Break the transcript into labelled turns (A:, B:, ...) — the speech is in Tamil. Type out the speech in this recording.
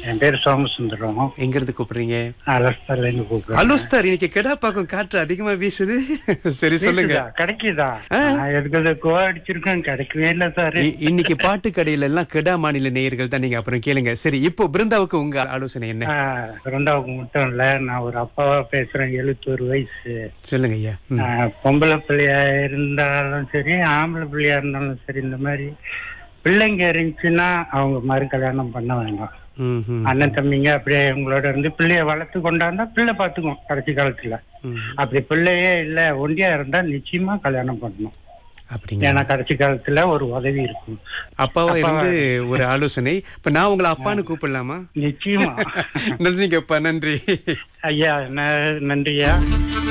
A: என் பேர் சோமசுந்தரம்
B: எங்க இருந்து கூப்பிடுறீங்க
A: அலஸ்தர்ல இருந்து கூப்பிடுறேன்
B: அலுஸ்தார் இன்னைக்கு கெடா பாக்கம் காற்று அதிகமா வீசுது சரி சொல்லுங்க
A: கிடைக்குதா? கிடைக்குதா நான் எதுக்கு கோவா அடிச்சிருக்கேன் கிடைக்கவே இல்ல சார்
B: இ- இன்னைக்கு பாட்டு கடையில எல்லாம் கெடா மாநில நேயர்கள் தான் நீங்க அப்புறம் கேளுங்க சரி இப்போ பிருந்தாவுக்கு உங்க ஆலோசனை என்ன
A: ரெண்டாவுக்கு மட்டும் இல்ல நான் ஒரு அப்பாவா பேசுறேன் எழுபத்தோரு வயசு
B: சொல்லுங்க ஐயா ம்.
A: ஆஹ், பொம்பளை பிள்ளையா இருந்தாலும் சரி ஆம்பளை பிள்ளையா இருந்தாலும் சரி இந்த மாதிரி பிள்ளைங்க இருந்துச்சுன்னா அவங்க மறு கல்யாணம் பண்ண வேண்டாம்
B: ம், ம்,
A: அண்ணன் தம்பிங்க அப்படியே உங்களோட இருந்து பிள்ளைய வளர்த்து கொண்டாந்தா பிள்ளை பாத்துக்கும் கடைசி காலத்துல
B: ம்.
A: அப்படி பிள்ளையே இல்ல ஒண்டியா இருந்தா நிச்சயமா கல்யாணம் பண்ணணும்
B: அப்படிங்க
A: ஏன்னா கடைசி காலத்துல ஒரு உதவி இருக்கும்
B: அப்பாவா இருந்து ஒரு ஆலோசனை இப்ப நான் உங்களை அப்பான்னு கூப்பிடலாமா
A: நிச்சயமா
B: நன்றிங்கப்பா நன்றி
A: ஐயா ந- நன்றியா